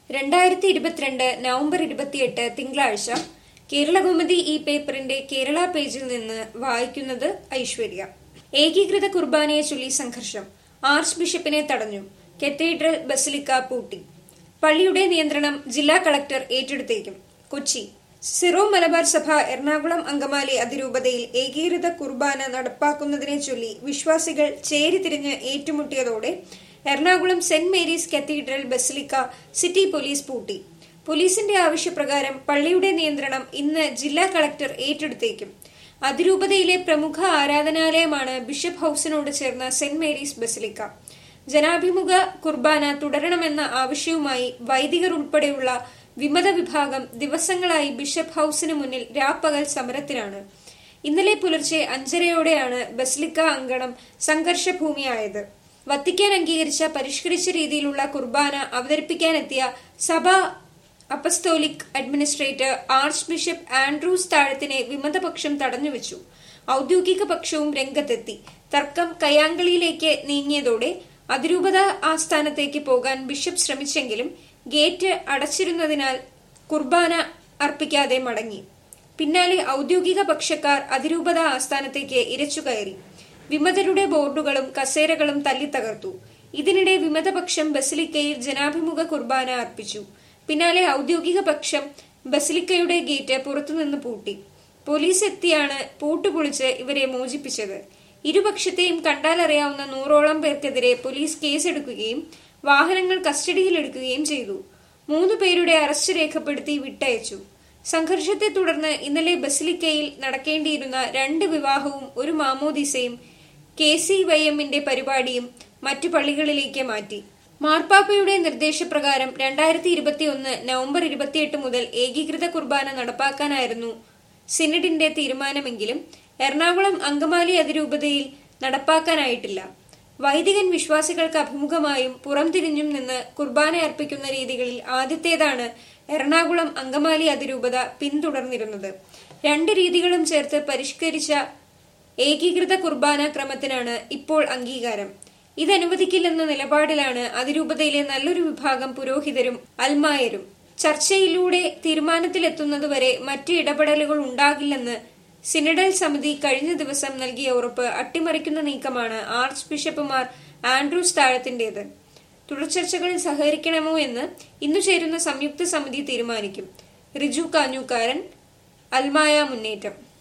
രണ്ടായിരത്തി ഇരുപത്തിരണ്ട് നവംബർ ഇരുപത്തിയെട്ട് തിങ്കളാഴ്ച കേരളകൗമുദി ഈ പേപ്പറിന്റെ കേരള പേജിൽ നിന്ന് വായിക്കുന്നത് ഐശ്വര്യ ഏകീകൃത കുർബാനയെ ചൊല്ലി സംഘർഷം ആർച്ച് ബിഷപ്പിനെ തടഞ്ഞു കത്തീഡ്രൽ ബസിലിക്ക പൂട്ടി പള്ളിയുടെ നിയന്ത്രണം ജില്ലാ കളക്ടർ ഏറ്റെടുത്തേക്കും കൊച്ചി സിറോ മലബാർ സഭ എറണാകുളം അങ്കമാലി അതിരൂപതയിൽ ഏകീകൃത കുർബാന നടപ്പാക്കുന്നതിനെ ചൊല്ലി വിശ്വാസികൾ ചേരിതിരിഞ്ഞ് ഏറ്റുമുട്ടിയതോടെ Ernakulam Saint Mary's cathedral basilica city police പൂട്ടി പോലീസിന്റെ ആവശ്യപ്രകാരം പള്ളിയുടെ നിയന്ത്രണം ഇന്ന് ജില്ലാ കളക്ടർ ഏറ്റെടുത്തേക്കും അതിരൂപതയിലെ പ്രമുഖ ആരാധനാലയമാണ് ബിഷപ്പ് ഹൌസിനോട് ചേർന്ന സെന്റ് മേരീസ് ബസിലിക്ക ജനാഭിമുഖ കുർബാന തുടരണമെന്ന ആവശ്യവുമായി വൈദികർ ഉൾപ്പെടെയുള്ള വിമത വിഭാഗം ദിവസങ്ങളായി ബിഷപ്പ് ഹൌസിന് മുന്നിൽ രാപ്പകൽ സമരത്തിലാണ് ഇന്നലെ പുലർച്ചെ അഞ്ചരയോടെയാണ് ബസിലിക്ക അങ്കണം സംഘർഷഭൂമിയായത് വത്തിക്കാൻ അംഗീകരിച്ച പരിഷ്കരിച്ച രീതിയിലുള്ള കുർബാന അവതരിപ്പിക്കാനെത്തിയ സഭ apostolic administrator archbishop Andrews താഴത്തിനെ വിമതപക്ഷം തടഞ്ഞുവെച്ചു ഔദ്യോഗിക പക്ഷവും രംഗത്തെത്തി തർക്കം കയ്യാങ്കളിയിലേക്ക് നീങ്ങിയതോടെ അതിരൂപത ആസ്ഥാനത്തേക്ക് പോകാൻ ബിഷപ്പ് ശ്രമിച്ചെങ്കിലും ഗേറ്റ് അടച്ചിരുന്നതിനാൽ കുർബാന അർപ്പിക്കാതെ മടങ്ങി പിന്നാലെ ഔദ്യോഗിക പക്ഷക്കാർ അതിരൂപത ആസ്ഥാനത്തേക്ക് ഇരച്ചുകയറി വിമതരുടെ ബോർഡുകളും കസേരകളും തല്ലിത്തകർത്തു ഇതിനിടെ വിമതപക്ഷം ബസിലിക്കയിൽ ജനാഭിമുഖ കുർബാന അർപ്പിച്ചു പിന്നാലെ ഔദ്യോഗിക പക്ഷം ബസിലിക്കയുടെ ഗേറ്റ് പുറത്തുനിന്ന് പൂട്ടി പോലീസ് എത്തിയാണ് പൂട്ടുപൊളിച്ച് ഇവരെ മോചിപ്പിച്ചത് ഇരുപക്ഷത്തെയും കണ്ടാലറിയാവുന്ന നൂറോളം പേർക്കെതിരെ പോലീസ് കേസെടുക്കുകയും വാഹനങ്ങൾ കസ്റ്റഡിയിലെടുക്കുകയും ചെയ്തു മൂന്നു പേരുടെ അറസ്റ്റ് രേഖപ്പെടുത്തി വിട്ടയച്ചു സംഘർഷത്തെ തുടർന്ന് ഇന്നലെ ബസിലിക്കയിൽ നടക്കേണ്ടിയിരുന്ന രണ്ട് വിവാഹവും ഒരു മാമോദിസയും കെ സി വൈ എമ്മിന്റെ പരിപാടിയും മറ്റു പള്ളികളിലേക്ക് മാറ്റി മാർപ്പാപ്പയുടെ നിർദ്ദേശപ്രകാരം രണ്ടായിരത്തി ഇരുപത്തിയൊന്ന് നവംബർ ഇരുപത്തിയെട്ട് മുതൽ ഏകീകൃത കുർബാന നടപ്പാക്കാനായിരുന്നു സിനഡിന്റെ തീരുമാനമെങ്കിലും എറണാകുളം അങ്കമാലി അതിരൂപതയിൽ നടപ്പാക്കാനായിട്ടില്ല വൈദികൻ വിശ്വാസികൾക്ക് അഭിമുഖമായും പുറംതിരിഞ്ഞും നിന്ന് കുർബാന അർപ്പിക്കുന്ന രീതികളിൽ ആദ്യത്തേതാണ് എറണാകുളം അങ്കമാലി അതിരൂപത പിന്തുടർന്നിരുന്നത് രണ്ട് രീതികളും ചേർത്ത് പരിഷ്കരിച്ച ഏകീകൃത കുർബാന ക്രമത്തിനാണ് ഇപ്പോൾ അംഗീകാരം ഇതനുവദിക്കില്ലെന്ന നിലപാടിലാണ് അതിരൂപതയിലെ നല്ലൊരു വിഭാഗം പുരോഹിതരും അൽമായരും ചർച്ചയിലൂടെ തീരുമാനത്തിലെത്തുന്നതുവരെ മറ്റ് ഇടപെടലുകൾ ഉണ്ടാകില്ലെന്ന് സിനഡൽ സമിതി കഴിഞ്ഞ ദിവസം നൽകിയ ഉറപ്പ് അട്ടിമറിക്കുന്ന നീക്കമാണ് ആർച്ച് ബിഷപ്പുമാർ ആൻഡ്രൂസ് താഴത്തിന്റേത് തുടർചർച്ചകളിൽ സഹകരിക്കണമോ എന്ന് ഇന്നു ചേരുന്ന സംയുക്ത സമിതി തീരുമാനിക്കും റിജു കാഞ്ഞൂക്കാരൻ അൽമായ മുന്നേറ്റം